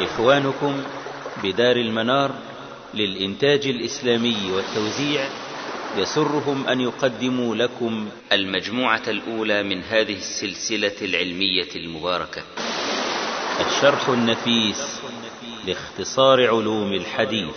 إخوانكم بدار المنار للإنتاج الإسلامي والتوزيع يسرهم أن يقدموا لكم المجموعة الأولى من هذه السلسلة العلمية المباركة الشرح النفيس لاختصار علوم الحديث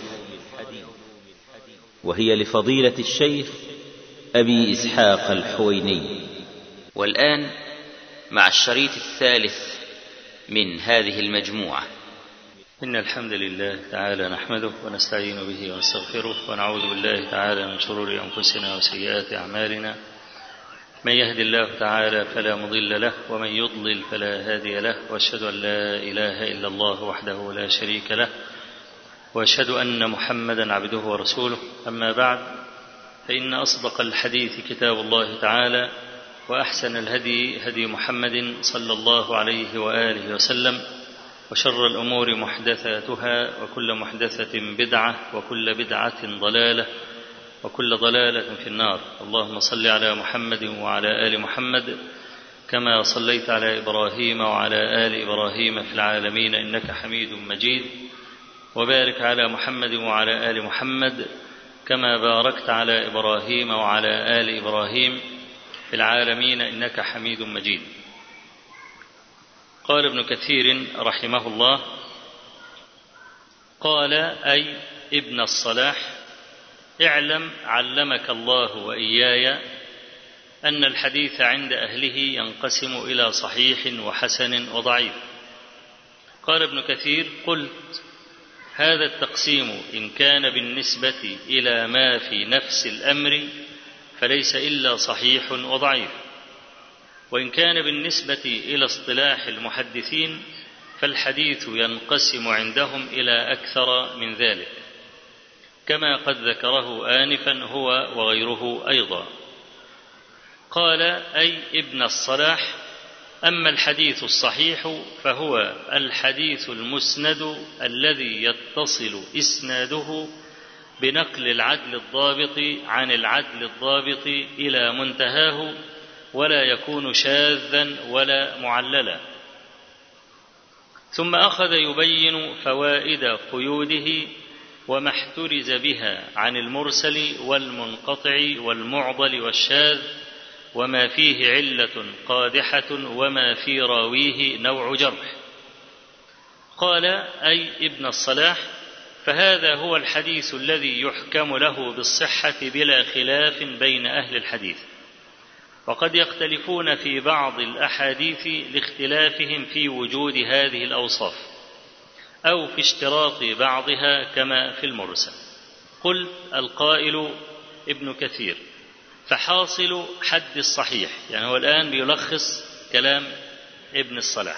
وهي لفضيلة الشيخ أبي إسحاق الحويني والآن مع الشريط الثالث من هذه المجموعة إن الحمد لله تعالى نحمده ونستعين به ونستغفره ونعوذ بالله تعالى من شرور أنفسنا وسيئات أعمالنا من يهد الله تعالى فلا مضل له ومن يضلل فلا هادي له واشهد ان لا اله الا الله وحده لا شريك له واشهد ان محمدا عبده ورسوله اما بعد فان اصدق الحديث كتاب الله تعالى واحسن الهدي هدي محمد صلى الله عليه واله وسلم وشر الامور محدثاتها وكل محدثه بدعه وكل بدعه ضلاله وكل ضلالة في النار اللهم صل على محمد وعلى آل محمد كما صليت على إبراهيم وعلى آل إبراهيم في العالمين إنك حميد مجيد وبارك على محمد وعلى آل محمد كما باركت على إبراهيم وعلى آل إبراهيم في العالمين إنك حميد مجيد قال ابن كثير رحمه الله قال أي ابن الصلاح اعلم علمك الله واياي ان الحديث عند اهله ينقسم الى صحيح وحسن وضعيف قال ابن كثير قلت هذا التقسيم ان كان بالنسبه الى ما في نفس الامر فليس الا صحيح وضعيف وان كان بالنسبه الى اصطلاح المحدثين فالحديث ينقسم عندهم الى اكثر من ذلك كما قد ذكره آنفا هو وغيره أيضا قال أي ابن الصلاح أما الحديث الصحيح فهو الحديث المسند الذي يتصل إسناده بنقل العدل الضابط عن العدل الضابط إلى منتهاه ولا يكون شاذا ولا معللا ثم أخذ يبين فوائد قيوده وما احترز بها عن المرسل والمنقطع والمعضل والشاذ وما فيه عله قادحه وما في راويه نوع جرح قال اي ابن الصلاح فهذا هو الحديث الذي يحكم له بالصحه بلا خلاف بين اهل الحديث وقد يختلفون في بعض الاحاديث لاختلافهم في وجود هذه الاوصاف أو في اشتراط بعضها كما في المرسل قل القائل ابن كثير فحاصل حد الصحيح يعني هو الآن بيلخص كلام ابن الصلاح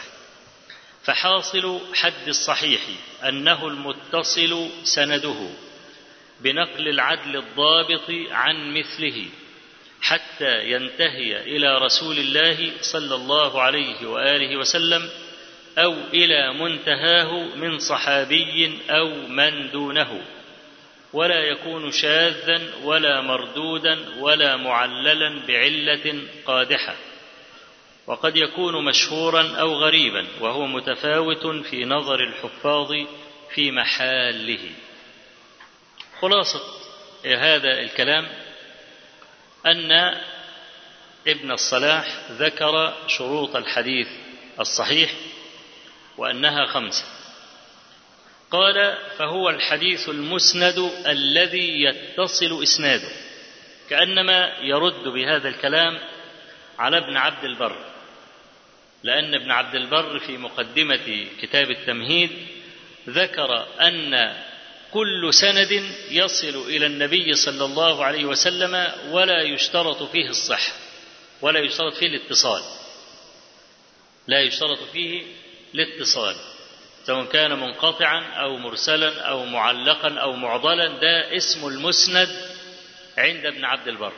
فحاصل حد الصحيح أنه المتصل سنده بنقل العدل الضابط عن مثله حتى ينتهي إلى رسول الله صلى الله عليه وآله وسلم أو إلى منتهاه من صحابي أو من دونه ولا يكون شاذا ولا مردودا ولا معللا بعلة قادحة وقد يكون مشهورا أو غريبا وهو متفاوت في نظر الحفاظ في محاله خلاصة هذا الكلام أن ابن الصلاح ذكر شروط الحديث الصحيح وأنها خمسة قال فهو الحديث المسند الذي يتصل إسناده كأنما يرد بهذا الكلام على ابن عبد البر لأن ابن عبد البر في مقدمة كتاب التمهيد ذكر أن كل سند يصل إلى النبي صلى الله عليه وسلم ولا يشترط فيه الصحة ولا يشترط فيه الاتصال لا يشترط فيه الاتصال سواء كان منقطعا او مرسلا او معلقا او معضلا ده اسم المسند عند ابن عبد البر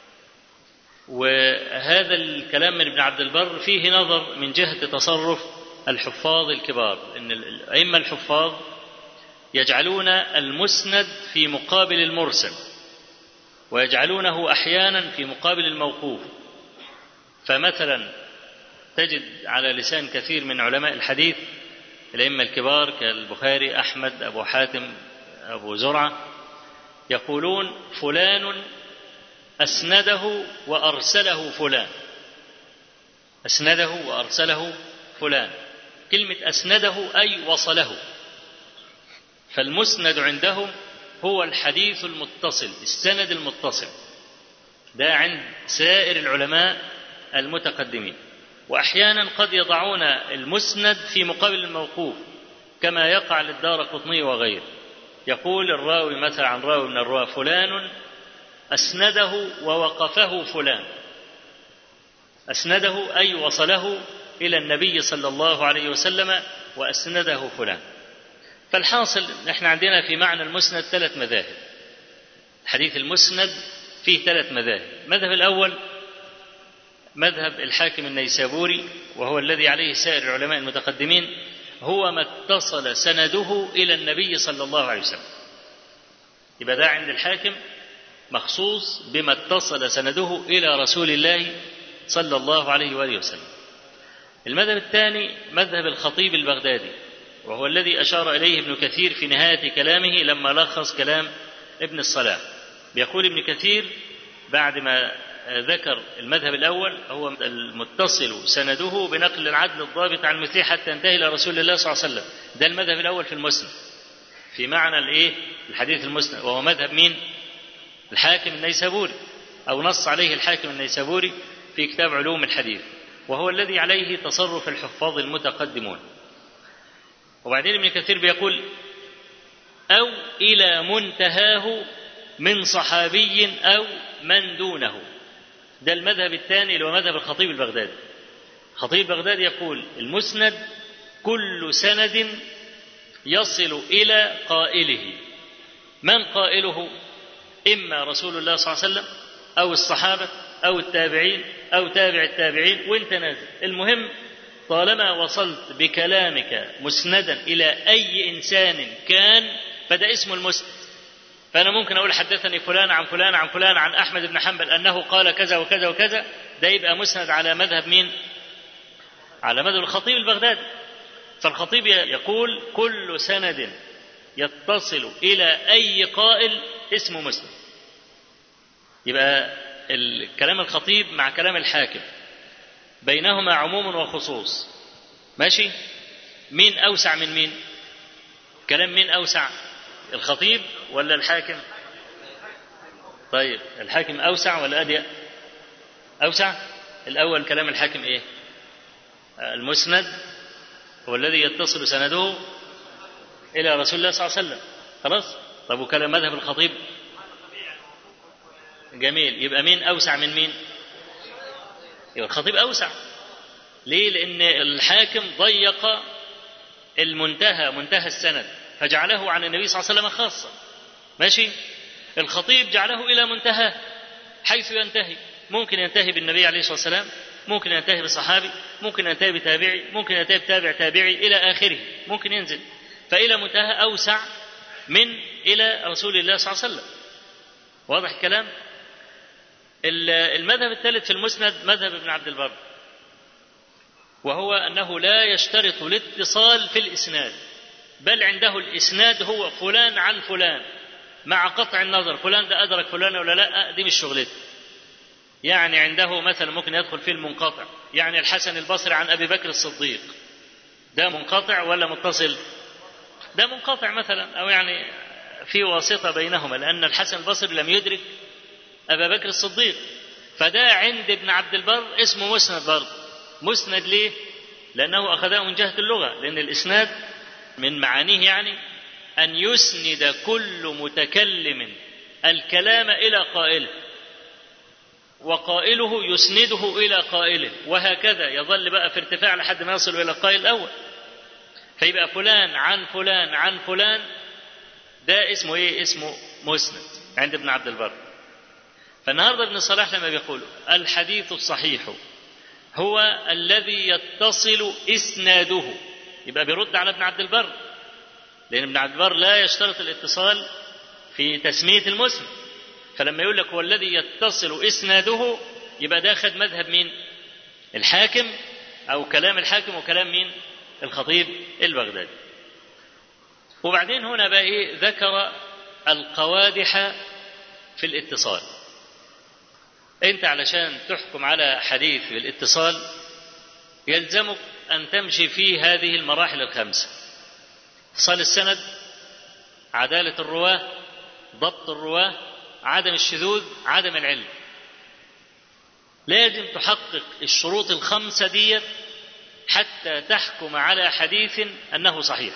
وهذا الكلام من ابن عبد البر فيه نظر من جهه تصرف الحفاظ الكبار ان الائمه الحفاظ يجعلون المسند في مقابل المرسل ويجعلونه احيانا في مقابل الموقوف فمثلا تجد على لسان كثير من علماء الحديث الأئمة الكبار كالبخاري أحمد أبو حاتم أبو زرعة يقولون فلان أسنده وأرسله فلان أسنده وأرسله فلان كلمة أسنده أي وصله فالمسند عندهم هو الحديث المتصل السند المتصل ده عند سائر العلماء المتقدمين واحيانا قد يضعون المسند في مقابل الموقوف كما يقع للدار قطني وغيره يقول الراوي مثلا عن راوي من الرواه فلان اسنده ووقفه فلان اسنده اي وصله الى النبي صلى الله عليه وسلم واسنده فلان فالحاصل نحن عندنا في معنى المسند ثلاث مذاهب الحديث المسند فيه ثلاث مذاهب المذهب الأول مذهب الحاكم النيسابوري وهو الذي عليه سائر العلماء المتقدمين هو ما اتصل سنده إلى النبي صلى الله عليه وسلم يبقى ده عند الحاكم مخصوص بما اتصل سنده إلى رسول الله صلى الله عليه وآله وسلم المذهب الثاني مذهب الخطيب البغدادي وهو الذي أشار إليه ابن كثير في نهاية كلامه لما لخص كلام ابن الصلاح بيقول ابن كثير بعد ما ذكر المذهب الأول هو المتصل سنده بنقل العدل الضابط عن مثله حتى ينتهي إلى رسول الله صلى الله عليه وسلم ده المذهب الأول في المسند في معنى الإيه الحديث المسند وهو مذهب مين الحاكم النيسابوري أو نص عليه الحاكم النيسابوري في كتاب علوم الحديث وهو الذي عليه تصرف الحفاظ المتقدمون وبعدين ابن كثير بيقول أو إلى منتهاه من صحابي أو من دونه ده المذهب الثاني اللي هو مذهب الخطيب البغدادي الخطيب البغدادي يقول المسند كل سند يصل إلى قائله من قائله إما رسول الله صلى الله عليه وسلم أو الصحابة أو التابعين أو تابع التابعين وانت نازل المهم طالما وصلت بكلامك مسندا إلى أي إنسان كان فده اسمه المسند فأنا ممكن أقول حدثني فلان عن فلان عن فلان عن أحمد بن حنبل أنه قال كذا وكذا وكذا ده يبقى مسند على مذهب مين؟ على مذهب الخطيب البغدادي فالخطيب يقول كل سند يتصل إلى أي قائل اسمه مسند يبقى كلام الخطيب مع كلام الحاكم بينهما عموم وخصوص ماشي مين أوسع من مين كلام مين أوسع الخطيب ولا الحاكم طيب الحاكم أوسع ولا أضيق أوسع الأول كلام الحاكم إيه المسند هو الذي يتصل سنده إلى رسول الله صلى الله عليه وسلم خلاص طب وكلام مذهب الخطيب جميل يبقى مين أوسع من مين يبقى الخطيب أوسع ليه لأن الحاكم ضيق المنتهى منتهى السند فجعله عن النبي صلى الله عليه وسلم خاصة ماشي الخطيب جعله إلى منتهى حيث ينتهي ممكن ينتهي بالنبي عليه الصلاة والسلام ممكن ينتهي بصحابي ممكن ينتهي بتابعي ممكن ينتهي بتابع تابعي إلى آخره ممكن ينزل فإلى منتهى أوسع من إلى رسول الله صلى الله عليه وسلم واضح الكلام المذهب الثالث في المسند مذهب ابن عبد البر وهو أنه لا يشترط الاتصال في الإسناد بل عنده الإسناد هو فلان عن فلان مع قطع النظر فلان ده أدرك فلان ولا لا دي مش شغلته يعني عنده مثلا ممكن يدخل فيه المنقطع يعني الحسن البصري عن أبي بكر الصديق ده منقطع ولا متصل ده منقطع مثلا أو يعني في واسطة بينهما لأن الحسن البصري لم يدرك أبا بكر الصديق فده عند ابن عبد البر اسمه مسند برضه مسند ليه؟ لأنه أخذه من جهة اللغة لأن الإسناد من معانيه يعني أن يسند كل متكلم الكلام إلى قائله وقائله يسنده إلى قائله وهكذا يظل بقى في ارتفاع لحد ما يصل إلى القائل الأول فيبقى فلان عن فلان عن فلان ده اسمه إيه؟ اسمه مسند عند ابن عبد البر فالنهارده ابن صلاح لما بيقول الحديث الصحيح هو الذي يتصل اسناده يبقى بيرد على ابن عبد البر لان ابن عبد البر لا يشترط الاتصال في تسميه المسلم فلما يقول لك هو الذي يتصل اسناده يبقى ده خد مذهب مين الحاكم او كلام الحاكم وكلام مين الخطيب البغدادي وبعدين هنا بقى إيه ذكر القوادح في الاتصال أنت علشان تحكم على حديث بالاتصال يلزمك أن تمشي في هذه المراحل الخمسة اتصال السند عدالة الرواة ضبط الرواة عدم الشذوذ عدم العلم لازم تحقق الشروط الخمسة دي حتى تحكم على حديث أنه صحيح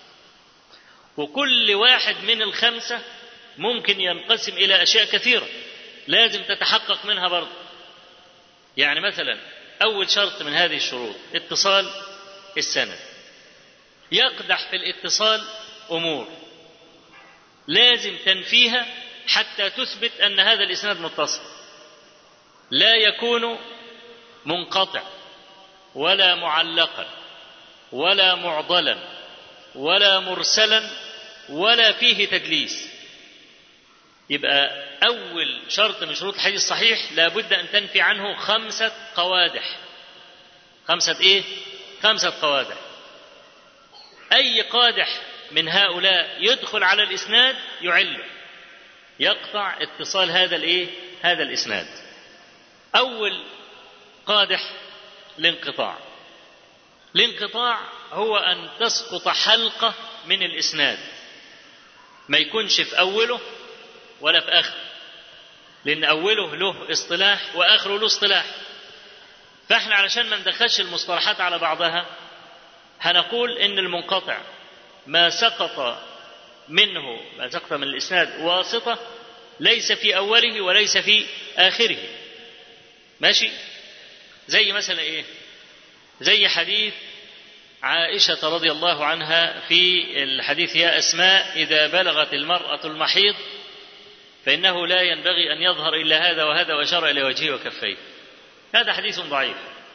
وكل واحد من الخمسة ممكن ينقسم إلى أشياء كثيرة لازم تتحقق منها برضه يعني مثلا أول شرط من هذه الشروط اتصال السند يقدح في الاتصال أمور لازم تنفيها حتى تثبت أن هذا الإسناد متصل لا يكون منقطع ولا معلقا ولا معضلا ولا مرسلا ولا فيه تدليس يبقى أول شرط من شروط الحديث الصحيح لابد أن تنفي عنه خمسة قوادح خمسة إيه؟ خمسة قوادح أي قادح من هؤلاء يدخل على الإسناد يعله يقطع اتصال هذا الإيه؟ هذا الإسناد أول قادح الانقطاع الانقطاع هو أن تسقط حلقة من الإسناد ما يكونش في أوله ولا في آخره لأن أوله له اصطلاح وآخره له اصطلاح فإحنا علشان ما ندخلش المصطلحات على بعضها هنقول إن المنقطع ما سقط منه ما سقط من الإسناد واسطة ليس في أوله وليس في آخره ماشي زي مثلا إيه زي حديث عائشة رضي الله عنها في الحديث يا أسماء إذا بلغت المرأة المحيض فإنه لا ينبغي أن يظهر إلا هذا وهذا وأشار إلى وجهه وكفيه هذا حديث ضعيف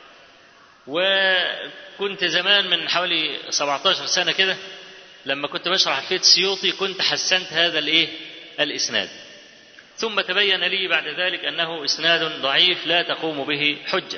وكنت زمان من حوالي 17 سنة كده لما كنت بشرح في السيوطي كنت حسنت هذا الايه الاسناد ثم تبين لي بعد ذلك انه اسناد ضعيف لا تقوم به حجه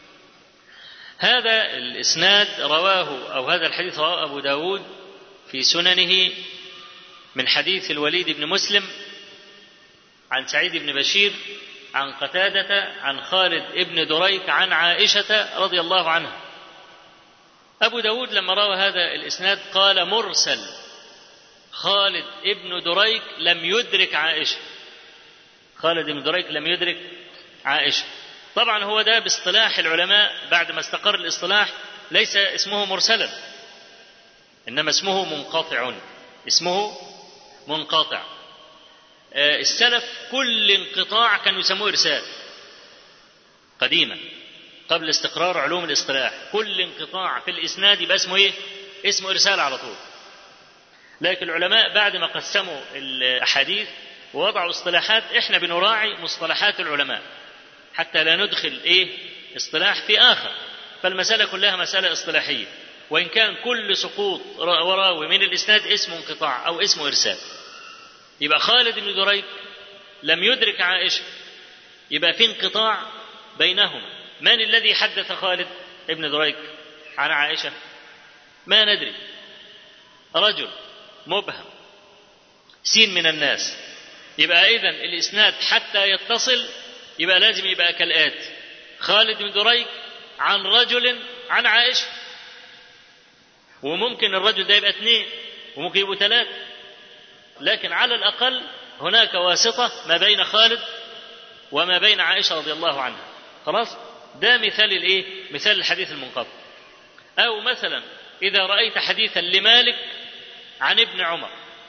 هذا الاسناد رواه او هذا الحديث رواه ابو داود في سننه من حديث الوليد بن مسلم عن سعيد بن بشير عن قتادة عن خالد بن دريك عن عائشة رضي الله عنها أبو داود لما روى هذا الإسناد قال مرسل خالد ابن دريك لم يدرك عائشة خالد بن دريك لم يدرك عائشة طبعا هو ده باصطلاح العلماء بعد ما استقر الاصطلاح ليس اسمه مرسلا إنما اسمه منقطع اسمه منقطع السلف كل انقطاع كانوا يسموه إرسال قديما قبل استقرار علوم الاصطلاح كل انقطاع في الإسناد يبقى اسمه إيه؟ اسمه إرسال على طول لكن العلماء بعد ما قسموا الأحاديث ووضعوا اصطلاحات احنا بنراعي مصطلحات العلماء حتى لا ندخل ايه اصطلاح في آخر فالمسألة كلها مسألة اصطلاحية وإن كان كل سقوط وراوي من الإسناد اسمه انقطاع أو اسمه إرسال يبقى خالد بن دريك لم يدرك عائشة يبقى في انقطاع بينهما من الذي حدث خالد بن دريك عن عائشة ما ندري رجل مبهم سين من الناس يبقى إذا الإسناد حتى يتصل يبقى لازم يبقى كالآتي خالد بن دريك عن رجل عن عائشة وممكن الرجل ده يبقى اثنين وممكن يبقوا ثلاثة لكن على الأقل هناك واسطة ما بين خالد وما بين عائشة رضي الله عنها خلاص ده مثال الايه مثال الحديث المنقطع أو مثلا إذا رأيت حديثا لمالك عن ابن عمر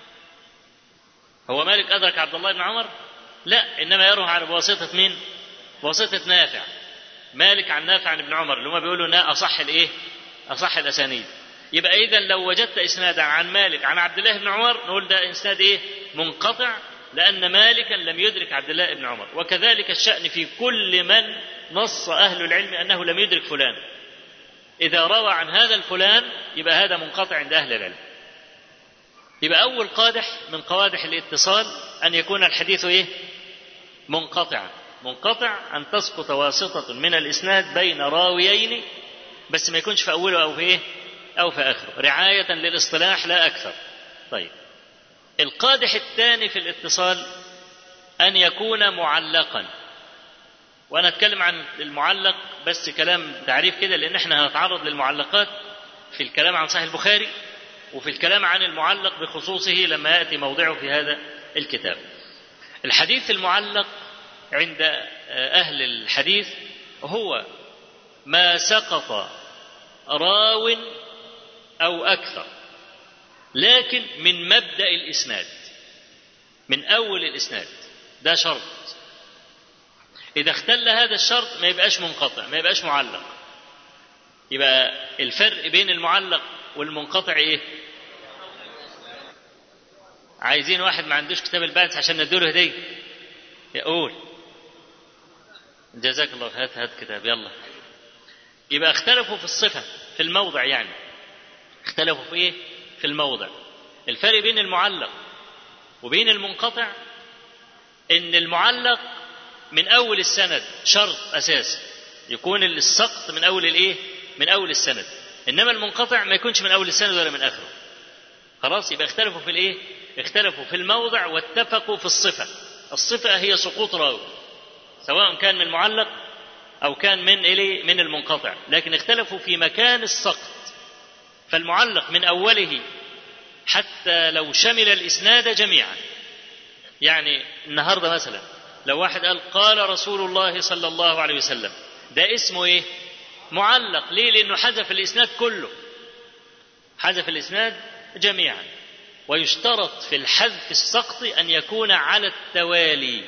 هو مالك أدرك عبد الله بن عمر لا إنما يروح عن بواسطة مين بواسطة نافع مالك عن نافع عن ابن عمر اللي هم بيقولوا نا أصح الإيه أصح الأسانيد يبقى إذا لو وجدت إسنادا عن مالك عن عبد الله بن عمر نقول ده إسناد إيه منقطع لأن مالكا لم يدرك عبد الله بن عمر وكذلك الشأن في كل من نص أهل العلم أنه لم يدرك فلان إذا روى عن هذا الفلان يبقى هذا منقطع عند أهل العلم يبقى أول قادح من قوادح الاتصال أن يكون الحديث إيه منقطعا منقطع أن تسقط واسطة من الإسناد بين راويين بس ما يكونش في أوله أو في إيه أو في آخره رعاية للاصطلاح لا أكثر طيب القادح الثاني في الاتصال أن يكون معلقا وأنا أتكلم عن المعلق بس كلام تعريف كده لأن احنا هنتعرض للمعلقات في الكلام عن صحيح البخاري وفي الكلام عن المعلق بخصوصه لما يأتي موضعه في هذا الكتاب الحديث المعلق عند أهل الحديث هو ما سقط راو أو أكثر لكن من مبدأ الإسناد من أول الإسناد ده شرط إذا اختل هذا الشرط ما يبقاش منقطع ما يبقاش معلق يبقى الفرق بين المعلق والمنقطع إيه؟ عايزين واحد ما عندوش كتاب البحث عشان نديله هدية يقول جزاك الله هات هات كتاب يلا يبقى اختلفوا في الصفة في الموضع يعني اختلفوا في ايه؟ في الموضع الفرق بين المعلق وبين المنقطع ان المعلق من اول السند شرط اساسي يكون السقط من اول الايه؟ من اول السند انما المنقطع ما يكونش من اول السند ولا من اخره خلاص يبقى اختلفوا في الايه؟ اختلفوا في الموضع واتفقوا في الصفة الصفة هي سقوط راوي سواء كان من معلق أو كان من إليه من المنقطع لكن اختلفوا في مكان السقط فالمعلق من أوله حتى لو شمل الإسناد جميعا يعني النهاردة مثلا لو واحد قال قال رسول الله صلى الله عليه وسلم ده اسمه إيه معلق ليه لأنه حذف الإسناد كله حذف الإسناد جميعا ويشترط في الحذف السقط أن يكون على التوالي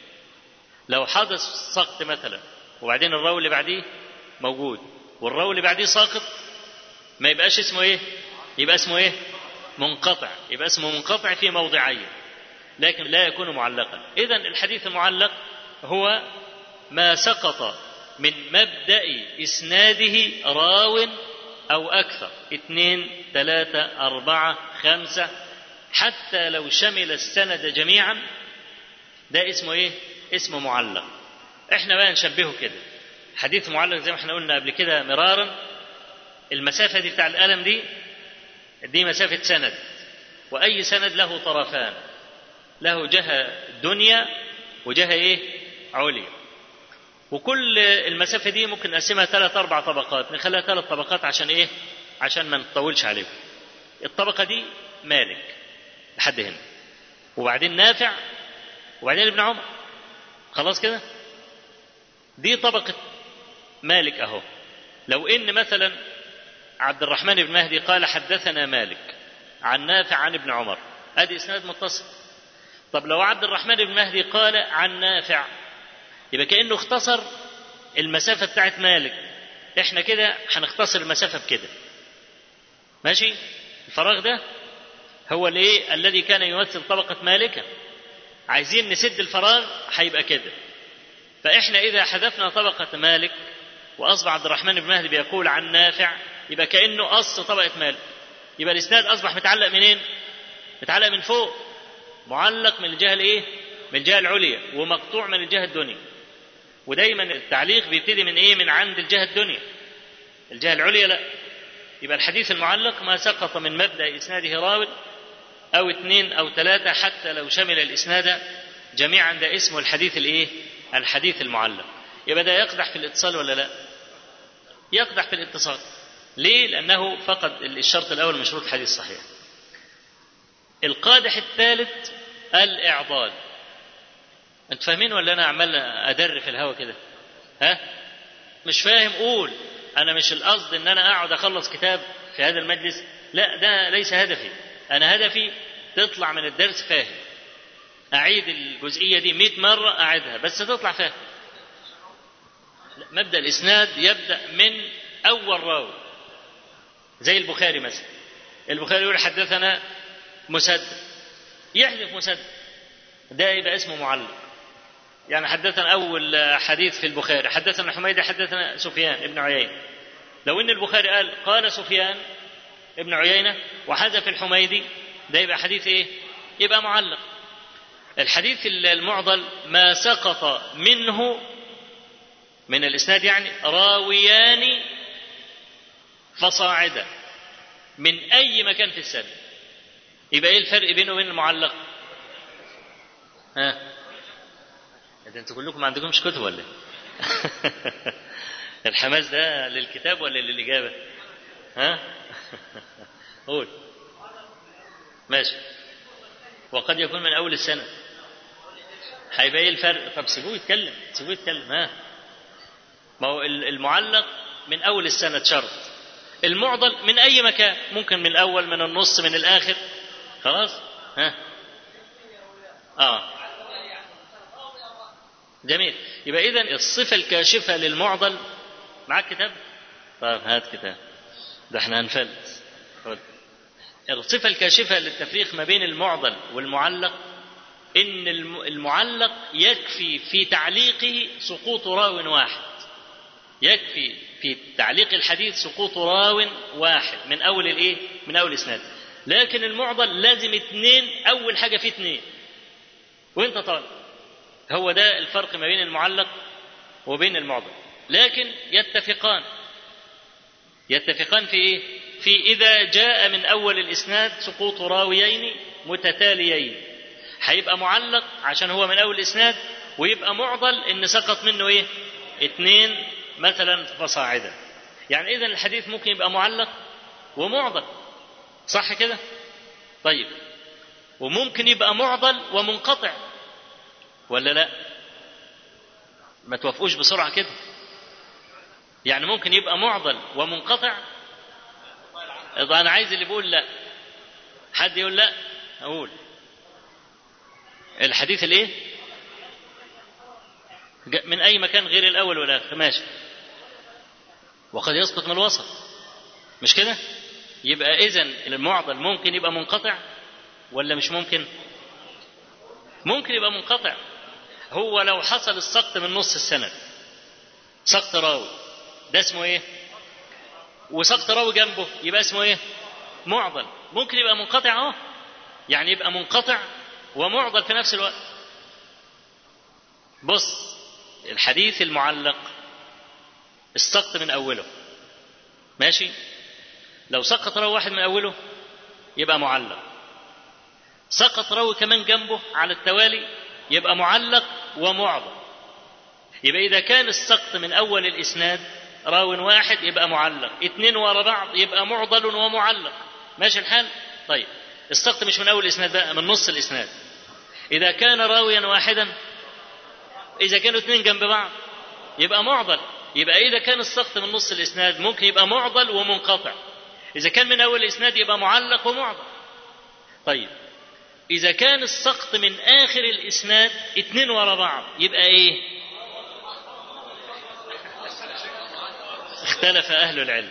لو حدث سقط مثلا وبعدين الراوي اللي بعديه موجود والراوي اللي بعديه ساقط ما يبقاش اسمه ايه يبقى اسمه ايه منقطع يبقى اسمه منقطع في موضعين لكن لا يكون معلقا اذا الحديث المعلق هو ما سقط من مبدا اسناده راو او اكثر اثنين ثلاثه اربعه خمسه حتى لو شمل السند جميعا ده اسمه ايه اسمه معلق احنا بقى نشبهه كده حديث معلق زي ما احنا قلنا قبل كده مرارا المسافة دي بتاع القلم دي دي مسافة سند وأي سند له طرفان له جهة دنيا وجهة إيه عليا وكل المسافة دي ممكن نقسمها ثلاث أربع طبقات نخليها ثلاث طبقات عشان إيه عشان ما نطولش عليكم الطبقة دي مالك لحد هنا وبعدين نافع وبعدين ابن عمر خلاص كده دي طبقة مالك أهو لو إن مثلا عبد الرحمن بن مهدي قال حدثنا مالك عن نافع عن ابن عمر ادي اسناد متصل طب لو عبد الرحمن بن مهدي قال عن نافع يبقى كانه اختصر المسافه بتاعت مالك احنا كده هنختصر المسافه بكده ماشي الفراغ ده هو الايه الذي كان يمثل طبقه مالكه عايزين نسد الفراغ هيبقى كده فاحنا اذا حذفنا طبقه مالك واصبح عبد الرحمن بن مهدي بيقول عن نافع يبقى كانه قص طبقه مالك يبقى الاسناد اصبح متعلق منين متعلق من فوق معلق من الجهه الايه من الجهه العليا ومقطوع من الجهه الدنيا ودايما التعليق بيبتدي من ايه من عند الجهه الدنيا الجهه العليا لا يبقى الحديث المعلق ما سقط من مبدا اسناده راو او اثنين او ثلاثه حتى لو شمل الاسناد جميعا ده اسمه الحديث الايه الحديث المعلق يبقى ده يقدح في الاتصال ولا لا يقدح في الاتصال ليه لانه فقد الشرط الاول من شروط الحديث الصحيح القادح الثالث الاعضال انت فاهمين ولا انا عمال ادر في الهوا كده ها مش فاهم قول انا مش القصد ان انا اقعد اخلص كتاب في هذا المجلس لا ده ليس هدفي انا هدفي تطلع من الدرس فاهم اعيد الجزئيه دي 100 مره اعيدها بس تطلع فاهم مبدا الاسناد يبدا من اول راوي زي البخاري مثلا البخاري يقول حدثنا مسدد يحذف مسدد ده يبقى اسمه معلق يعني حدثنا اول حديث في البخاري حدثنا حميدة حدثنا سفيان ابن عيينة لو ان البخاري قال قال سفيان ابن عيينة وحذف الحميدي ده يبقى حديث ايه يبقى معلق الحديث المعضل ما سقط منه من الاسناد يعني راويان فصاعدا من أي مكان في السنة يبقى إيه الفرق بينه وبين المعلق؟ ها؟ ده انتوا كلكم ما عندكمش كتب ولا ايه؟ الحماس ده للكتاب ولا للإجابة؟ ها؟ قول ماشي وقد يكون من أول السنة هيبقى ايه الفرق؟ طب سيبوه يتكلم سيبوه يتكلم ها ما هو المعلق من أول السنة شرط المعضل من أي مكان ممكن من الأول من النص من الآخر خلاص ها آه جميل يبقى إذا الصفة الكاشفة للمعضل معاك كتاب؟ طيب هات كتاب ده احنا هنفلت الصفة الكاشفة للتفريق ما بين المعضل والمعلق إن المعلق يكفي في تعليقه سقوط راو واحد يكفي في تعليق الحديث سقوط راو واحد من أول الإيه؟ من أول إسناد لكن المعضل لازم اثنين أول حاجة فيه اثنين وأنت طالب هو ده الفرق ما بين المعلق وبين المعضل لكن يتفقان يتفقان في ايه؟ في اذا جاء من اول الاسناد سقوط راويين متتاليين هيبقى معلق عشان هو من اول الاسناد ويبقى معضل ان سقط منه ايه؟ اثنين مثلا فصاعدا يعني اذا الحديث ممكن يبقى معلق ومعضل صح كده؟ طيب وممكن يبقى معضل ومنقطع ولا لا؟ ما توافقوش بسرعه كده يعني ممكن يبقى معضل ومنقطع انا عايز اللي بيقول لا حد يقول لا اقول الحديث الايه من اي مكان غير الاول والاخر ماشي وقد يسقط من الوسط مش كده يبقى اذا المعضل ممكن يبقى منقطع ولا مش ممكن ممكن يبقى منقطع هو لو حصل السقط من نص السند سقط راوي ده اسمه ايه وسقط راوي جنبه يبقى اسمه ايه معضل ممكن يبقى منقطع اهو يعني يبقى منقطع ومعضل في نفس الوقت بص الحديث المعلق السقط من اوله ماشي لو سقط راوي واحد من اوله يبقى معلق سقط راوي كمان جنبه على التوالي يبقى معلق ومعضل يبقى إذا كان السقط من أول الإسناد راو واحد يبقى معلق اثنين ورا بعض يبقى معضل ومعلق ماشي الحال طيب السقط مش من أول الإسناد بقى من نص الإسناد إذا كان راويا واحدا إذا كانوا اثنين جنب بعض يبقى معضل يبقى إذا كان السقط من نص الإسناد ممكن يبقى معضل ومنقطع إذا كان من أول الإسناد يبقى معلق ومعضل طيب إذا كان السقط من آخر الإسناد اتنين ورا بعض يبقى إيه؟ اختلف أهل العلم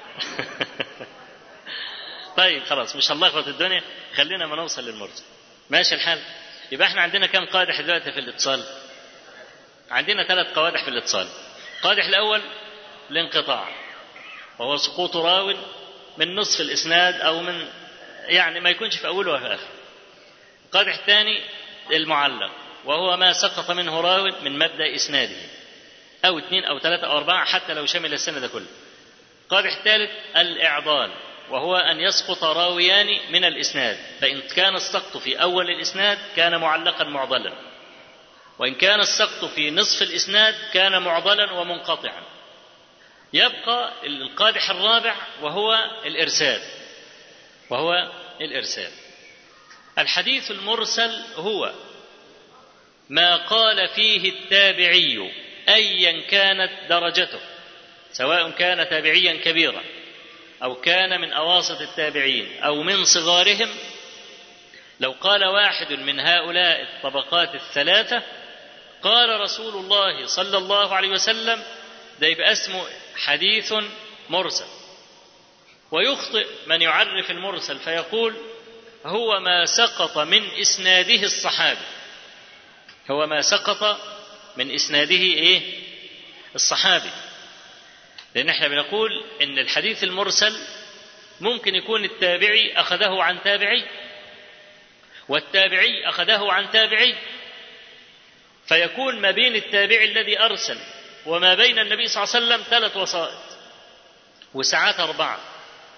طيب خلاص مش هنلخبط الدنيا خلينا ما نوصل للمرسل ماشي الحال يبقى احنا عندنا كم قادح دلوقتي في الاتصال عندنا ثلاث قوادح في الاتصال القادح الأول الانقطاع وهو سقوط راو من نصف الإسناد أو من يعني ما يكونش في أوله وفي آخره القادح الثاني المعلق وهو ما سقط منه راو من مبدأ إسناده أو اثنين أو ثلاثة أو أربعة حتى لو شمل السنة كله القادح الثالث الإعضال وهو أن يسقط راويان من الإسناد فإن كان السقط في أول الإسناد كان معلقا معضلا وإن كان السقط في نصف الإسناد كان معضلا ومنقطعا يبقى القادح الرابع وهو الإرسال وهو الإرسال الحديث المرسل هو ما قال فيه التابعي ايا كانت درجته سواء كان تابعيا كبيرا او كان من اواسط التابعين او من صغارهم لو قال واحد من هؤلاء الطبقات الثلاثه قال رسول الله صلى الله عليه وسلم ده يبقى اسمه حديث مرسل ويخطئ من يعرف المرسل فيقول هو ما سقط من اسناده الصحابي هو ما سقط من اسناده ايه الصحابي لان احنا بنقول ان الحديث المرسل ممكن يكون التابعي اخذه عن تابعي والتابعي اخذه عن تابعي فيكون ما بين التابعي الذي ارسل وما بين النبي صلى الله عليه وسلم ثلاث وسائط وساعات اربعه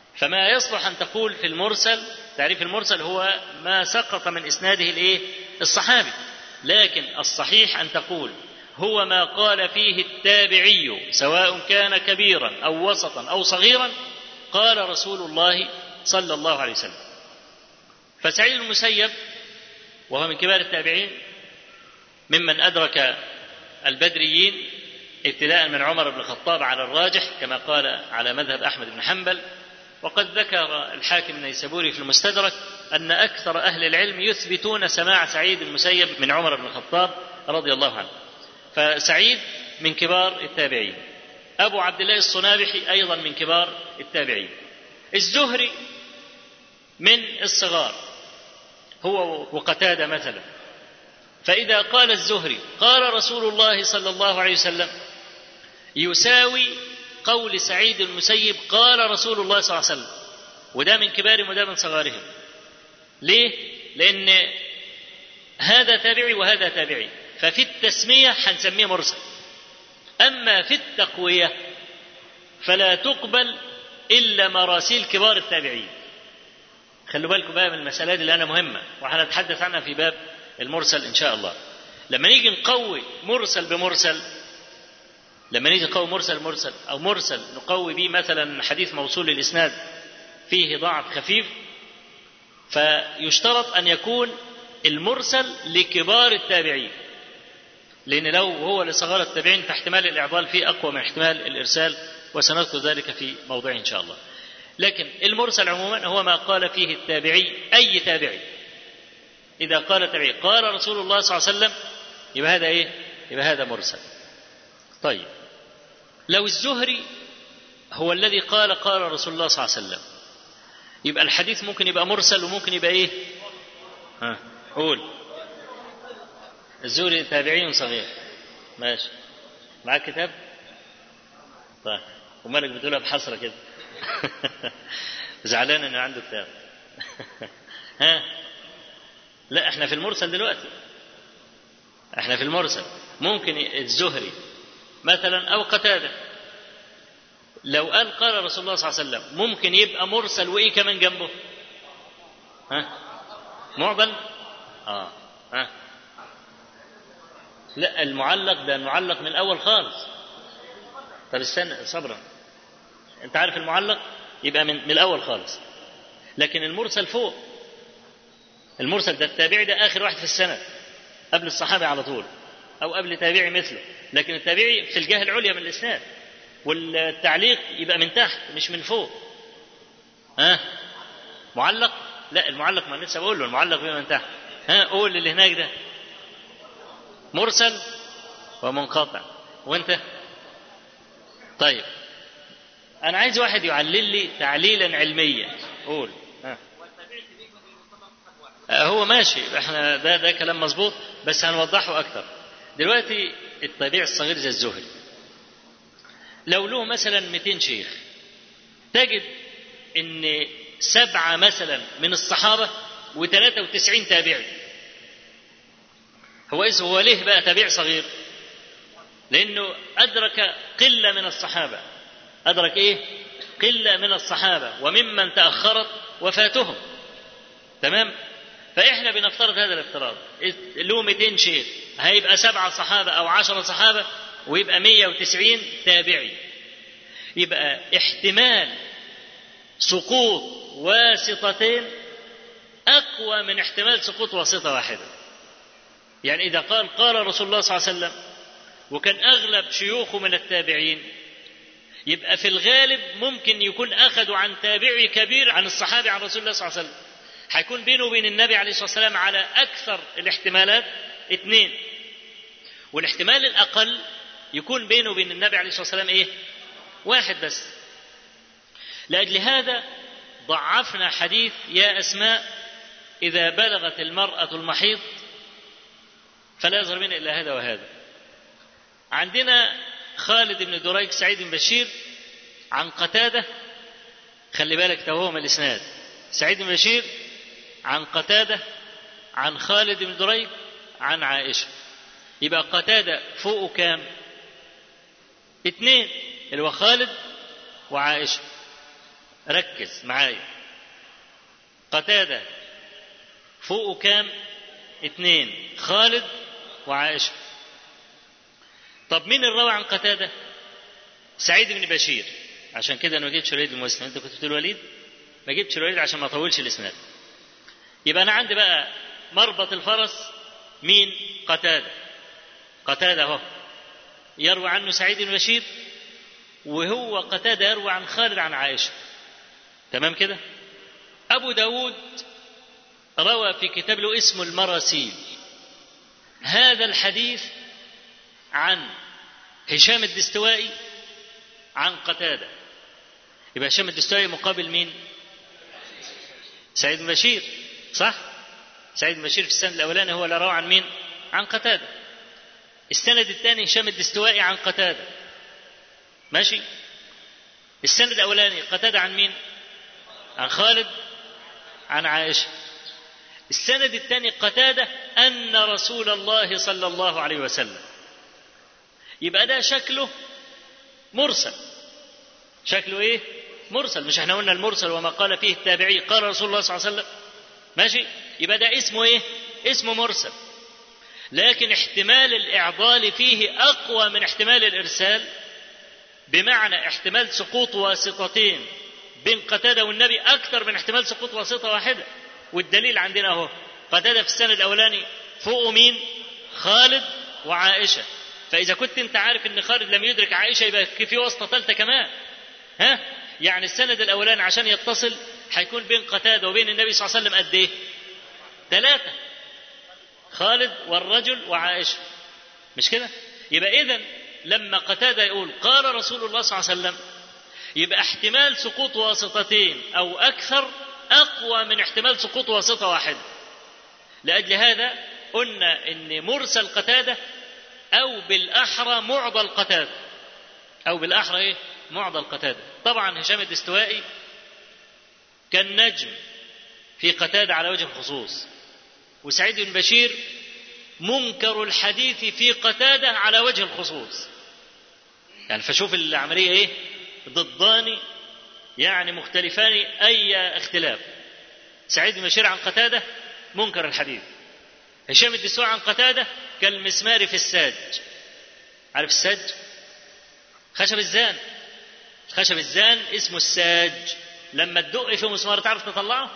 فما يصلح أن تقول في المرسل تعريف المرسل هو ما سقط من إسناده الإيه الصحابي لكن الصحيح أن تقول هو ما قال فيه التابعي سواء كان كبيرا أو وسطا أو صغيرا قال رسول الله صلى الله عليه وسلم فسعيد المسيب وهو من كبار التابعين ممن أدرك البدريين ابتداء من عمر بن الخطاب على الراجح كما قال على مذهب أحمد بن حنبل وقد ذكر الحاكم النيسابوري في المستدرك أن أكثر أهل العلم يثبتون سماع سعيد المسيب من عمر بن الخطاب رضي الله عنه فسعيد من كبار التابعين أبو عبد الله الصنابحي أيضا من كبار التابعين الزهري من الصغار هو وقتادة مثلا فإذا قال الزهري قال رسول الله صلى الله عليه وسلم يساوي قول سعيد المسيب قال رسول الله صلى الله عليه وسلم وده من كبارهم وده من صغارهم ليه؟ لأن هذا تابعي وهذا تابعي ففي التسمية هنسميه مرسل أما في التقوية فلا تقبل إلا مراسيل كبار التابعين خلوا بالكم بقى من المسألة دي لأنها مهمة وهنتحدث عنها في باب المرسل إن شاء الله لما نيجي نقوي مرسل بمرسل لما نيجي نقوي مرسل مرسل أو مرسل نقوي به مثلا حديث موصول الإسناد فيه ضعف خفيف فيشترط أن يكون المرسل لكبار التابعين لأن لو هو لصغار التابعين فاحتمال الإعضال فيه أقوى من احتمال الإرسال وسنذكر ذلك في موضوع إن شاء الله لكن المرسل عموما هو ما قال فيه التابعي أي تابعي إذا قال التابعي قال رسول الله صلى الله عليه وسلم يبقى هذا إيه؟ يبقى هذا مرسل طيب لو الزهري هو الذي قال قال رسول الله صلى الله عليه وسلم يبقى الحديث ممكن يبقى مرسل وممكن يبقى ايه ها قول الزهري تابعي صغير ماشي معاك كتاب طيب ومالك بتقولها بحسره كده زعلان انه عنده كتاب ها لا احنا في المرسل دلوقتي احنا في المرسل ممكن الزهري مثلا او قتاده لو قال قال رسول الله صلى الله عليه وسلم ممكن يبقى مرسل وايه كمان جنبه ها معضل اه ها لا المعلق ده المعلق من الاول خالص طب استنى صبرا انت عارف المعلق يبقى من, من الاول خالص لكن المرسل فوق المرسل ده التابعي ده اخر واحد في السنه قبل الصحابه على طول او قبل تابعي مثله لكن التابعي في الجهه العليا من الاسناد والتعليق يبقى من تحت مش من فوق ها معلق لا المعلق ما لسه بقول له المعلق بيبقى من تحت ها قول اللي هناك ده مرسل ومنقطع وانت طيب انا عايز واحد يعلل لي تعليلا علميا قول ها. هو ماشي احنا ده ده كلام مظبوط بس هنوضحه اكتر دلوقتي التابع الصغير زي الزهري لو له مثلا 200 شيخ تجد ان سبعة مثلا من الصحابة و93 تابعي هو إذ هو ليه بقى تابع صغير لأنه أدرك قلة من الصحابة أدرك إيه قلة من الصحابة وممن تأخرت وفاتهم تمام فإحنا بنفترض هذا الافتراض له 200 شيخ هيبقى سبعة صحابة أو عشرة صحابة ويبقى 190 تابعي يبقى احتمال سقوط واسطتين أقوى من احتمال سقوط واسطة واحدة يعني إذا قال قال رسول الله صلى الله عليه وسلم وكان أغلب شيوخه من التابعين يبقى في الغالب ممكن يكون أخذوا عن تابعي كبير عن الصحابي عن رسول الله صلى الله عليه وسلم هيكون بينه وبين النبي عليه الصلاة والسلام على أكثر الاحتمالات اثنين والاحتمال الأقل يكون بينه وبين النبي عليه الصلاة والسلام إيه واحد بس لأجل هذا ضعفنا حديث يا أسماء إذا بلغت المرأة المحيض فلا يظهر منها إلا هذا وهذا عندنا خالد بن دريك سعيد بن بشير عن قتادة خلي بالك توهم الإسناد سعيد بن بشير عن قتادة عن خالد بن دريك عن عائشة يبقى قتادة فوقه كام اثنين اللي هو خالد وعائشة ركز معايا قتادة فوقه كام اتنين خالد وعائشة طب مين الروى عن قتادة سعيد بن بشير عشان كده انا ما جبتش الوليد المسلم انت كنت بتقول الوليد ما جبتش الوليد عشان ما اطولش الاسناد يبقى انا عندي بقى مربط الفرس مين قتادة قتادة اهو يروي عنه سعيد بن بشير وهو قتادة يروي عن خالد عن عائشة تمام كده أبو داود روى في كتاب له اسمه المراسيل هذا الحديث عن هشام الدستوائي عن قتادة يبقى هشام الدستوائي مقابل مين سعيد بن بشير صح سعيد بن بشير في السند الأولاني هو اللي روى عن مين عن قتادة السند الثاني هشام الدستوائي عن قتادة ماشي السند الأولاني قتادة عن مين عن خالد عن عائشة السند الثاني قتادة أن رسول الله صلى الله عليه وسلم يبقى ده شكله مرسل شكله ايه مرسل مش احنا قلنا المرسل وما قال فيه التابعي قال رسول الله صلى الله عليه وسلم ماشي يبقى ده اسمه ايه اسمه مرسل لكن احتمال الاعضال فيه اقوى من احتمال الارسال بمعنى احتمال سقوط واسطتين بين قتاده والنبي اكثر من احتمال سقوط واسطه واحده والدليل عندنا اهو قتاده في السنه الاولاني فوق مين خالد وعائشه فاذا كنت انت عارف ان خالد لم يدرك عائشه يبقى في واسطه ثالثه كمان ها يعني السند الاولاني عشان يتصل هيكون بين قتاده وبين النبي صلى الله عليه وسلم قد ايه ثلاثه خالد والرجل وعائشه مش كده يبقى اذا لما قتاده يقول قال رسول الله صلى الله عليه وسلم يبقى احتمال سقوط واسطتين او اكثر اقوى من احتمال سقوط واسطه واحده لاجل هذا قلنا ان مرسل قتاده او بالاحرى معضل قتاده او بالاحرى ايه معضل قتاده طبعا هشام الدستوائي كان نجم في قتاده على وجه الخصوص وسعيد بن بشير منكر الحديث في قتاده على وجه الخصوص يعني فشوف العمليه ايه ضدان يعني مختلفان اي اختلاف سعيد بن بشير عن قتاده منكر الحديث هشام الدستوائي عن قتاده كالمسمار في الساج عارف الساج خشب الزان خشب الزان اسمه الساج لما تدق في مسمار تعرف تطلعه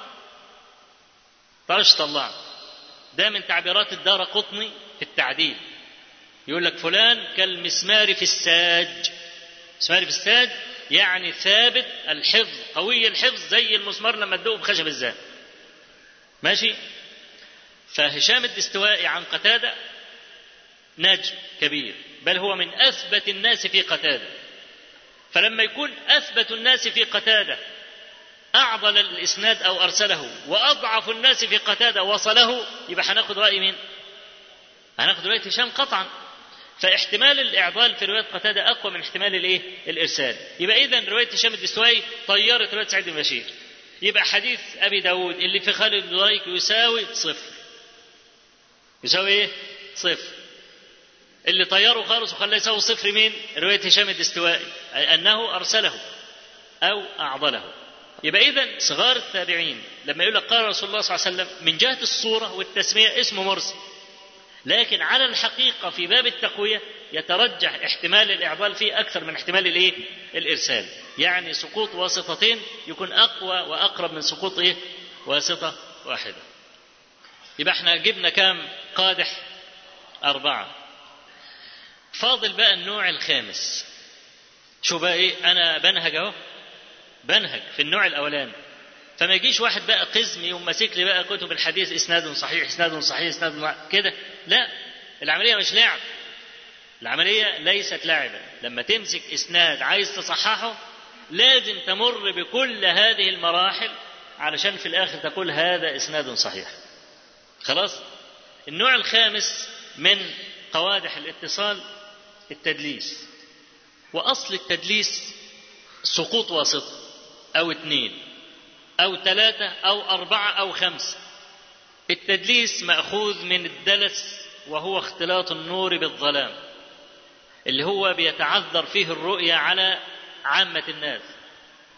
تعرفش تطلعه ده من تعبيرات الدار قطني في التعديل يقول لك فلان كالمسمار في الساج مسمار في الساج يعني ثابت الحفظ قوي الحفظ زي المسمار لما تدق بخشب الزان ماشي فهشام الدستوائي عن قتاده نجم كبير بل هو من اثبت الناس في قتاده فلما يكون اثبت الناس في قتاده اعضل الاسناد او ارسله واضعف الناس في قتاده وصله يبقى هناخد راي مين؟ هناخد راي هشام قطعا فاحتمال الاعضال في روايه قتاده اقوى من احتمال الايه؟ الارسال يبقى اذا روايه هشام الدستوائي طيرت روايه سعيد بن بشير يبقى حديث ابي داود اللي في خالد بن ضريك يساوي صفر يساوي ايه؟ صفر اللي طيره خالص وخلاه يساوي صفر مين؟ روايه هشام الدستوائي أي انه ارسله او اعضله يبقى اذا صغار التابعين لما يقول لك قال رسول الله صلى الله عليه وسلم من جهه الصوره والتسميه اسمه مرسل لكن على الحقيقه في باب التقويه يترجح احتمال الاعضال فيه اكثر من احتمال الايه؟ الارسال يعني سقوط واسطتين يكون اقوى واقرب من سقوط ايه؟ واسطه واحده يبقى احنا جبنا كام قادح أربعة فاضل بقى النوع الخامس شو بقى ايه انا بنهج اهو بنهج في النوع الاولاني فما يجيش واحد بقى قزم يقوم ماسك لي بقى كتب الحديث اسناد صحيح اسناد صحيح اسناد كده لا العمليه مش لعب العمليه ليست لعبا لما تمسك اسناد عايز تصححه لازم تمر بكل هذه المراحل علشان في الاخر تقول هذا اسناد صحيح خلاص النوع الخامس من قوادح الاتصال التدليس واصل التدليس سقوط واسطه او اثنين او ثلاثه او اربعه او خمسه التدليس ماخوذ من الدلس وهو اختلاط النور بالظلام اللي هو بيتعذر فيه الرؤيه على عامه الناس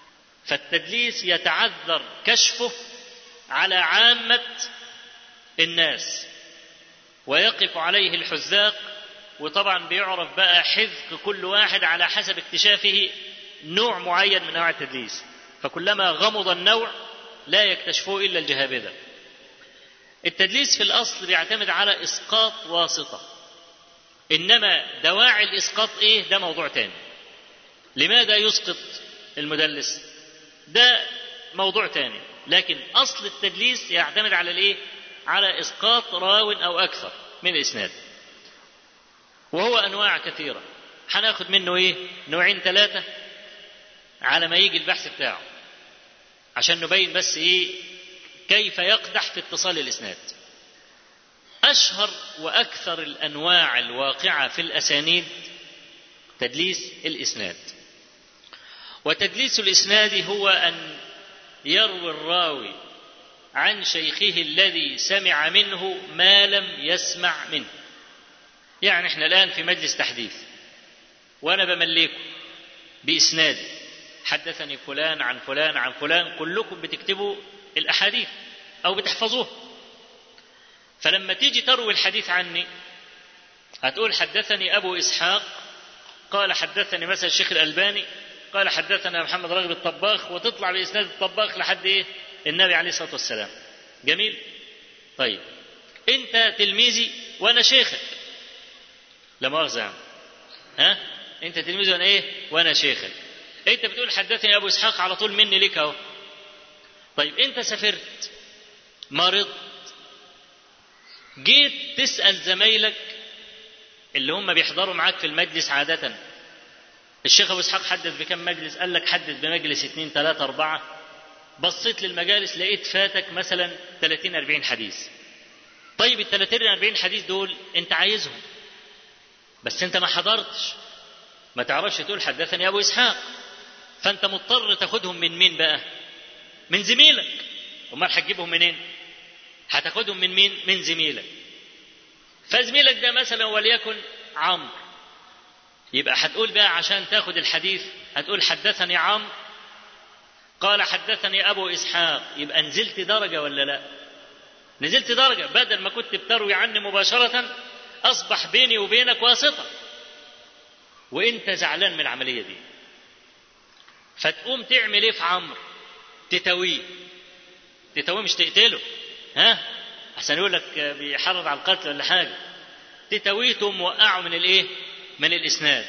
فالتدليس يتعذر كشفه على عامة الناس ويقف عليه الحذاق وطبعا بيعرف بقى حذق كل واحد على حسب اكتشافه نوع معين من انواع التدليس فكلما غمض النوع لا يكتشفه الا الجهابذه التدليس في الاصل بيعتمد على اسقاط واسطه انما دواعي الاسقاط ايه ده موضوع تاني لماذا يسقط المدلس ده موضوع تاني لكن اصل التدليس يعتمد على الايه على اسقاط راو او اكثر من الاسناد وهو انواع كثيره هناخد منه ايه نوعين ثلاثه على ما يجي البحث بتاعه عشان نبين بس ايه كيف يقدح في اتصال الاسناد اشهر واكثر الانواع الواقعه في الاسانيد تدليس الاسناد وتدليس الاسناد هو ان يروي الراوي عن شيخه الذي سمع منه ما لم يسمع منه يعني احنا الان في مجلس تحديث وانا بمليكم باسنادي حدثني فلان عن فلان عن فلان كلكم بتكتبوا الاحاديث او بتحفظوها فلما تيجي تروي الحديث عني هتقول حدثني ابو اسحاق قال حدثني مثلا الشيخ الالباني قال حدثنا محمد راغب الطباخ وتطلع باسناد الطباخ لحد ايه النبي عليه الصلاه والسلام جميل طيب انت تلميذي وانا شيخك لا مؤاخذه يعني. ها انت تلميذي وانا ايه وانا شيخك انت بتقول حدثني ابو اسحاق على طول مني ليك اهو طيب انت سافرت مرضت جيت تسال زمايلك اللي هم بيحضروا معاك في المجلس عاده الشيخ ابو اسحاق حدث بكم مجلس قال لك حدث بمجلس اثنين ثلاثة أربعة بصيت للمجالس لقيت فاتك مثلا 30 40 حديث طيب ال 30 40 حديث دول انت عايزهم بس انت ما حضرتش ما تعرفش تقول حدثني ابو اسحاق فانت مضطر تاخدهم من مين بقى من زميلك امال هتجيبهم منين هتاخدهم من مين من زميلك فزميلك ده مثلا وليكن عمرو يبقى هتقول بقى عشان تاخد الحديث هتقول حدثني عمرو قال حدثني ابو اسحاق يبقى نزلت درجه ولا لا نزلت درجه بدل ما كنت بتروي عني مباشره اصبح بيني وبينك واسطه وانت زعلان من العمليه دي فتقوم تعمل ايه في عمرو تتويه تتويه مش تقتله ها عشان يقول لك بيحرض على القتل ولا حاجه تتويه تقوم موقعه من الايه من الاسناد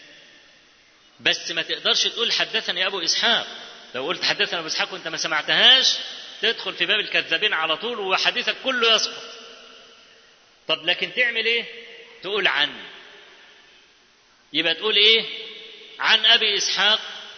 بس ما تقدرش تقول حدثني ابو اسحاق لو قلت حدثنا ابو اسحاق وانت ما سمعتهاش تدخل في باب الكذابين على طول وحديثك كله يسقط طب لكن تعمل ايه تقول عن يبقى تقول ايه عن ابي اسحاق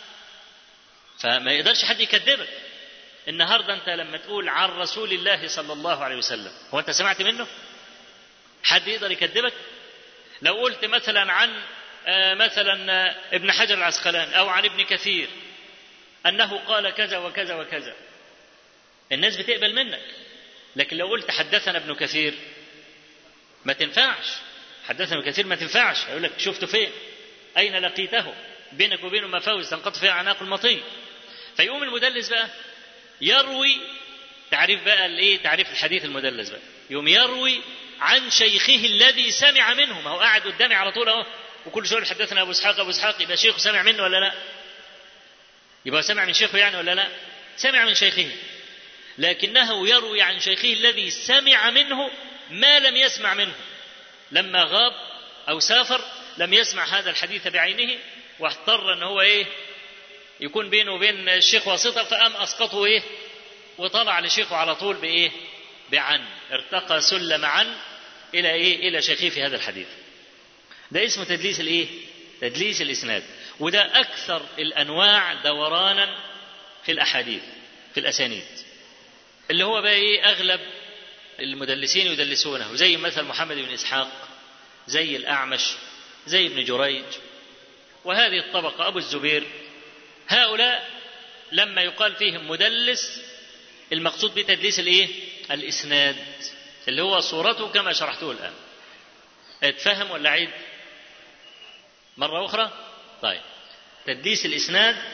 فما يقدرش حد يكذبك النهارده انت لما تقول عن رسول الله صلى الله عليه وسلم هو انت سمعت منه حد يقدر يكذبك لو قلت مثلا عن مثلا ابن حجر العسقلاني او عن ابن كثير انه قال كذا وكذا وكذا الناس بتقبل منك لكن لو قلت حدثنا ابن كثير ما تنفعش حدثنا ابن كثير ما تنفعش يقول لك شفته فين اين لقيته بينك وبينه مفاوز تنقطع فيها عناق المطي فيقوم المدلس بقى يروي تعريف بقى الايه تعريف الحديث المدلس بقى يقوم يروي عن شيخه الذي سمع منه ما هو قاعد قدامي على طول اهو وكل شويه حدثنا ابو اسحاق ابو اسحاق يبقى شيخه سمع منه ولا لا؟ يبقى سمع من شيخه يعني ولا لا؟ سمع من شيخه لكنه يروي عن شيخه الذي سمع منه ما لم يسمع منه لما غاب او سافر لم يسمع هذا الحديث بعينه واضطر ان هو ايه يكون بينه وبين الشيخ واسطه فقام اسقطه ايه وطلع لشيخه على طول بايه بعن ارتقى سلم عن الى ايه الى شيخه في هذا الحديث ده اسمه تدليس الايه تدليس الاسناد وده اكثر الانواع دورانا في الاحاديث في الاسانيد اللي هو بقى ايه اغلب المدلسين يدلسونه زي مثل محمد بن اسحاق زي الاعمش زي ابن جريج وهذه الطبقه ابو الزبير هؤلاء لما يقال فيهم مدلس المقصود بتدليس الايه الاسناد اللي هو صورته كما شرحته الان اتفهم ولا عيد مره اخرى طيب تدليس الاسناد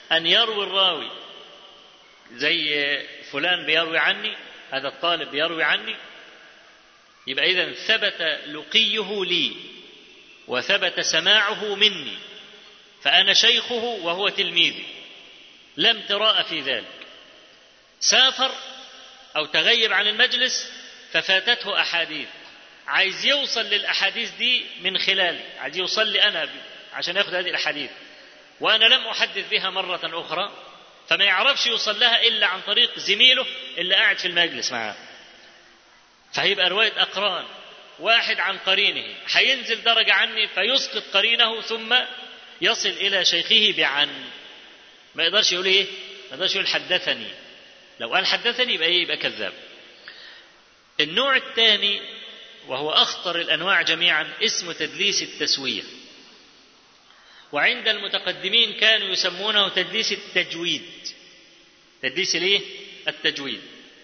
أن يروي الراوي زي فلان بيروي عني هذا الطالب بيروي عني يبقى إذا ثبت لقيه لي وثبت سماعه مني فأنا شيخه وهو تلميذي لا امتراء في ذلك سافر أو تغيب عن المجلس ففاتته أحاديث عايز يوصل للأحاديث دي من خلالي عايز يوصل لي أنا عشان ياخد هذه الأحاديث وأنا لم أحدث بها مرة أخرى فما يعرفش يوصل لها إلا عن طريق زميله اللي قاعد في المجلس معاه فهيبقى رواية أقران واحد عن قرينه هينزل درجة عني فيسقط قرينه ثم يصل إلى شيخه بعن ما يقدرش يقول إيه ما يقدرش يقول حدثني لو قال حدثني يبقى إيه يبقى كذاب النوع الثاني وهو أخطر الأنواع جميعا اسم تدليس التسوية وعند المتقدمين كانوا يسمونه تدليس التجويد تدليس الايه التجويد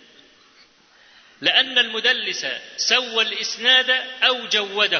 لأن المدلس سوى الإسناد أو جوده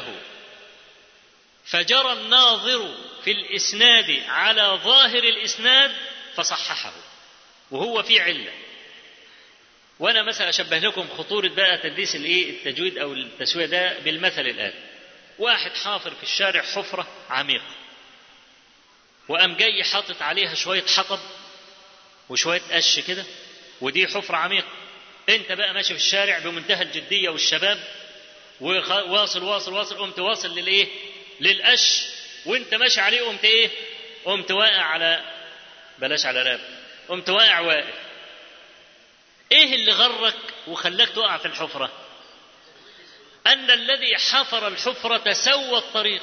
فجرى الناظر في الإسناد على ظاهر الإسناد فصححه وهو في علة وأنا مثلا أشبه لكم خطورة بقى تدليس الإيه التجويد أو التسوية ده بالمثل الآن واحد حافر في الشارع حفرة عميقة وقام جاي حاطط عليها شوية حطب وشوية قش كده ودي حفرة عميقة انت بقى ماشي في الشارع بمنتهى الجدية والشباب وواصل واصل واصل قمت واصل للايه للقش وانت ماشي عليه قمت ايه قمت واقع على بلاش على راب قمت واقع واقف ايه اللي غرك وخلاك تقع في الحفرة ان الذي حفر الحفرة سوى الطريق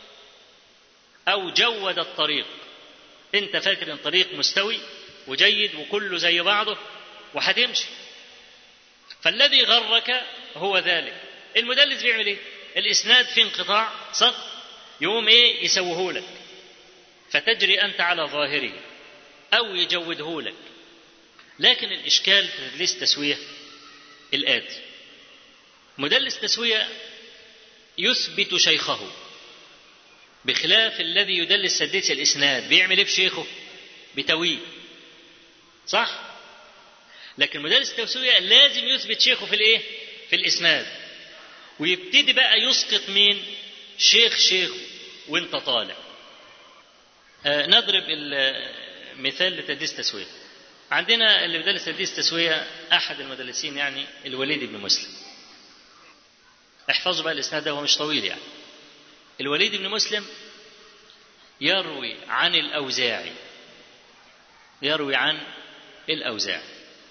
او جود الطريق انت فاكر ان طريق مستوي وجيد وكله زي بعضه وهتمشي فالذي غرك هو ذلك المدلس بيعمل ايه الاسناد في انقطاع صح يقوم ايه يسويه لك فتجري انت على ظاهره او يجوده لك لكن الاشكال في تدليس تسويه الاتي مدلس تسويه يثبت شيخه بخلاف الذي يدلس تدليس الاسناد بيعمل ايه في شيخه بتويه صح لكن مدرس التسوية لازم يثبت شيخه في الايه في الاسناد ويبتدي بقى يسقط مين شيخ شيخه وانت طالع آه نضرب مثال لتدليس تسوية عندنا اللي بيدرس تدليس تسوية أحد المدلسين يعني الوليد بن مسلم احفظوا بقى الإسناد ده هو مش طويل يعني الوليد بن مسلم يروي عن الأوزاعي يروي عن الأوزاعي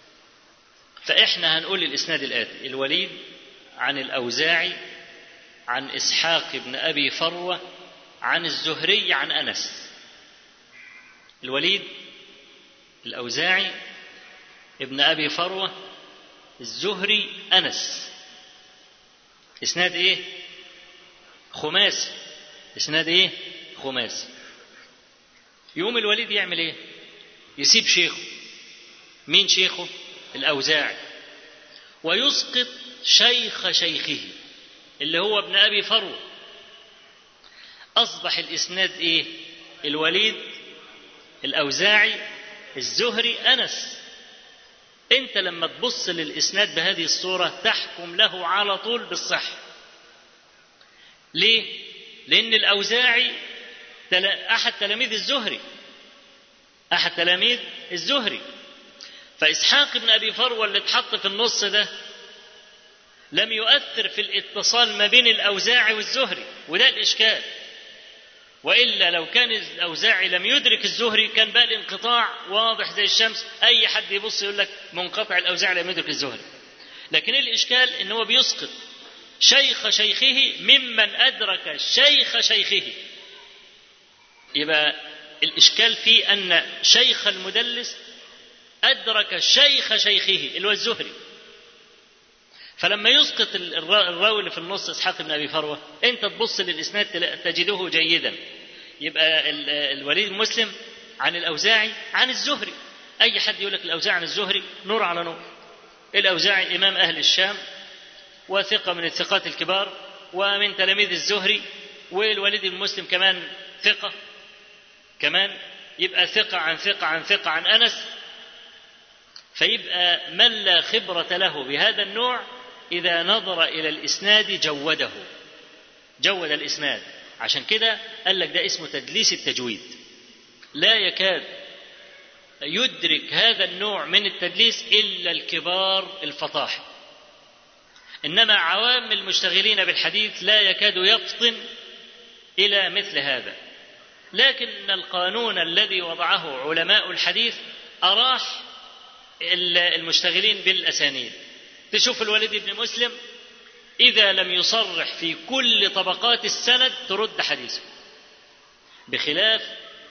فإحنا هنقول الإسناد الآتي الوليد عن الأوزاعي عن إسحاق بن أبي فروة عن الزهري عن أنس الوليد الأوزاعي ابن أبي فروة الزهري أنس إسناد إيه؟ خماسي إسناد إيه؟ خماسي يوم الوليد يعمل إيه؟ يسيب شيخه مين شيخه؟ الأوزاعي ويسقط شيخ شيخه اللي هو ابن أبي فروة أصبح الإسناد إيه؟ الوليد الأوزاعي الزهري أنس أنت لما تبص للإسناد بهذه الصورة تحكم له على طول بالصحة ليه؟ لأن الأوزاعي أحد تلاميذ الزهري أحد تلاميذ الزهري فإسحاق بن أبي فروة اللي اتحط في النص ده لم يؤثر في الاتصال ما بين الأوزاعي والزهري وده الإشكال وإلا لو كان الأوزاعي لم يدرك الزهري كان بقى الانقطاع واضح زي الشمس أي حد يبص يقول لك منقطع الأوزاعي لم يدرك الزهري لكن الإشكال إن هو بيسقط شيخ شيخه ممن أدرك شيخ شيخه يبقى الإشكال في أن شيخ المدلس أدرك شيخ شيخه اللي هو الزهري فلما يسقط الراوي اللي في النص اسحاق بن ابي فروه انت تبص للاسناد تجده جيدا يبقى الوليد المسلم عن الاوزاعي عن الزهري اي حد يقول لك الاوزاعي عن الزهري نور على نور الاوزاعي امام اهل الشام وثقه من الثقات الكبار ومن تلاميذ الزهري والوليد المسلم كمان ثقه كمان يبقى ثقة عن ثقة عن ثقة عن أنس فيبقى من لا خبرة له بهذا النوع إذا نظر إلى الإسناد جوده جود الإسناد عشان كده قال لك ده اسمه تدليس التجويد لا يكاد يدرك هذا النوع من التدليس إلا الكبار الفطاحل إنما عوام المشتغلين بالحديث لا يكاد يفطن إلى مثل هذا لكن القانون الذي وضعه علماء الحديث أراح المشتغلين بالأسانيد تشوف الوليد بن مسلم إذا لم يصرح في كل طبقات السند ترد حديثه بخلاف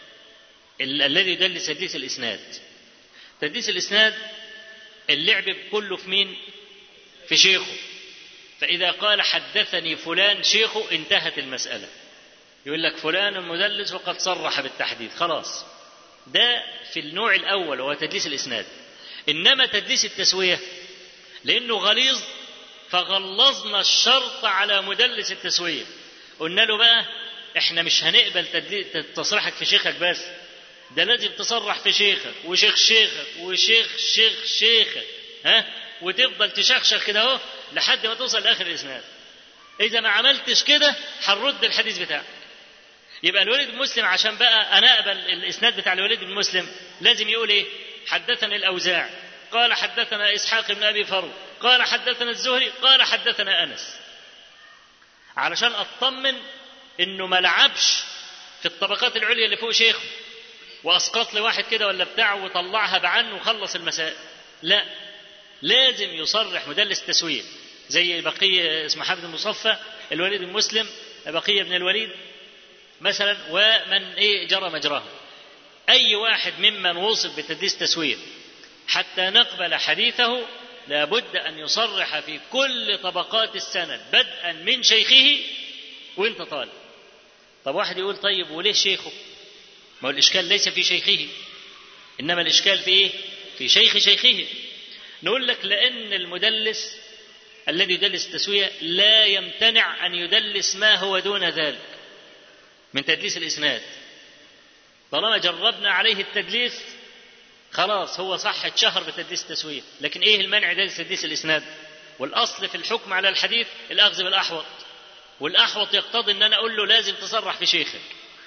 الذي يدلس تدليس الإسناد تدليس الإسناد اللعب كله في مين؟ في شيخه فإذا قال حدثني فلان شيخه انتهت المسألة يقول لك فلان المدلس وقد صرح بالتحديث خلاص ده في النوع الأول وهو تدليس الإسناد إنما تدليس التسوية لأنه غليظ فغلظنا الشرط على مدلس التسوية قلنا له بقى احنا مش هنقبل تصريحك في شيخك بس ده لازم تصرح في شيخك وشيخ شيخك وشيخ شيخ شيخك ها وتفضل تشخشخ كده اهو لحد ما توصل لاخر الاسناد اذا ما عملتش كده هنرد الحديث بتاعك يبقى الوليد بن مسلم عشان بقى انا اقبل الاسناد بتاع الوليد بن مسلم لازم يقول ايه حدثني الاوزاع قال حدثنا اسحاق بن ابي فرو قال حدثنا الزهري قال حدثنا انس علشان اطمن انه ما لعبش في الطبقات العليا اللي فوق شيخه واسقط لي واحد كده ولا بتاع وطلعها بعنه وخلص المسائل لا لازم يصرح مدلس تسويه زي بقية اسمه حامد المصفى الوليد بن مسلم بقية بن الوليد مثلا ومن ايه جرى مجراه اي واحد ممن وصف بتدليس تسويه حتى نقبل حديثه لابد ان يصرح في كل طبقات السند بدءا من شيخه وانت طالب طب واحد يقول طيب وليه شيخه ما هو الاشكال ليس في شيخه انما الاشكال في ايه في شيخ شيخه نقول لك لان المدلس الذي يدلس التسويه لا يمتنع ان يدلس ما هو دون ذلك من تدليس الاسناد طالما جربنا عليه التدليس خلاص هو صح اتشهر بتدليس التسويه لكن ايه المنع ده تدليس الاسناد والاصل في الحكم على الحديث الاخذ بالاحوط والاحوط يقتضي ان انا اقول له لازم تصرح في شيخك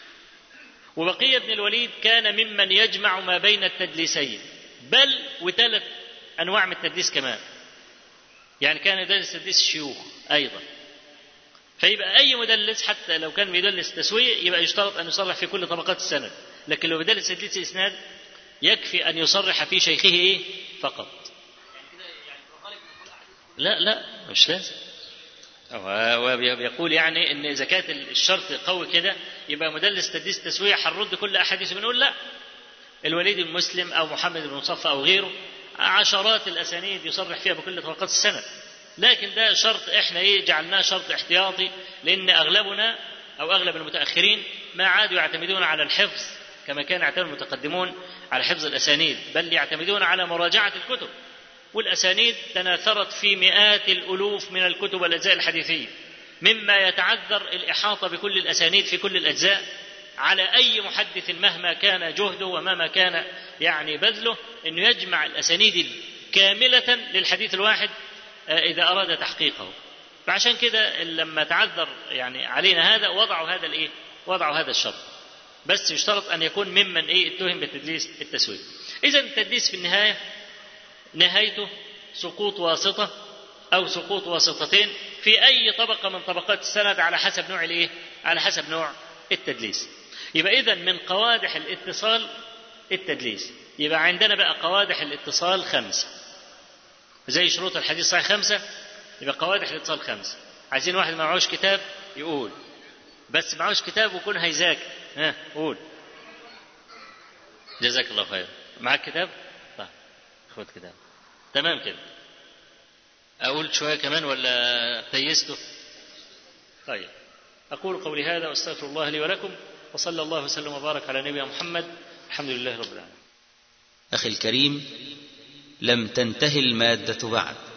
وبقيه بن الوليد كان ممن يجمع ما بين التدليسين بل وثلاث انواع من التدليس كمان يعني كان يدلس تدليس الشيوخ ايضا فيبقى اي مدلس حتى لو كان بيدلس تسويه يبقى يشترط ان يصرح في كل طبقات السند لكن لو بيدلس تدليس الاسناد يكفي ان يصرح في شيخه ايه فقط لا لا مش لازم هو بيقول يعني ان اذا كانت الشرط قوي كده يبقى مدلس تدليس تسويه هنرد كل احاديثه بنقول لا الوليد بن مسلم او محمد بن مصفى او غيره عشرات الاسانيد يصرح فيها بكل طبقات السند لكن ده شرط احنا ايه جعلناه شرط احتياطي لان اغلبنا او اغلب المتاخرين ما عادوا يعتمدون على الحفظ كما كان يعتمد المتقدمون على حفظ الاسانيد بل يعتمدون على مراجعه الكتب والاسانيد تناثرت في مئات الالوف من الكتب والاجزاء الحديثيه مما يتعذر الاحاطه بكل الاسانيد في كل الاجزاء على اي محدث مهما كان جهده ومهما كان يعني بذله انه يجمع الاسانيد كامله للحديث الواحد اذا اراد تحقيقه فعشان كده لما تعذر يعني علينا هذا وضعوا هذا الايه وضعوا هذا الشرط بس يشترط ان يكون ممن ايه اتهم بتدليس التسويه اذا التدليس في النهايه نهايته سقوط واسطه او سقوط واسطتين في اي طبقه من طبقات السند على حسب نوع الايه على حسب نوع التدليس يبقى اذا من قوادح الاتصال التدليس يبقى عندنا بقى قوادح الاتصال خمسه زي شروط الحديث صحيح خمسه يبقى قوادح الاتصال خمسه عايزين واحد ما معهوش كتاب يقول بس معهوش كتاب ويكون هيذاكر ها قول جزاك الله خير معاك كتاب طيب خد كتاب تمام كده اقول شويه كمان ولا تيسته طيب اقول قولي هذا واستغفر الله لي ولكم وصلى الله وسلم وبارك على نبينا محمد الحمد لله رب العالمين أخي الكريم لم تنتهي المادة بعد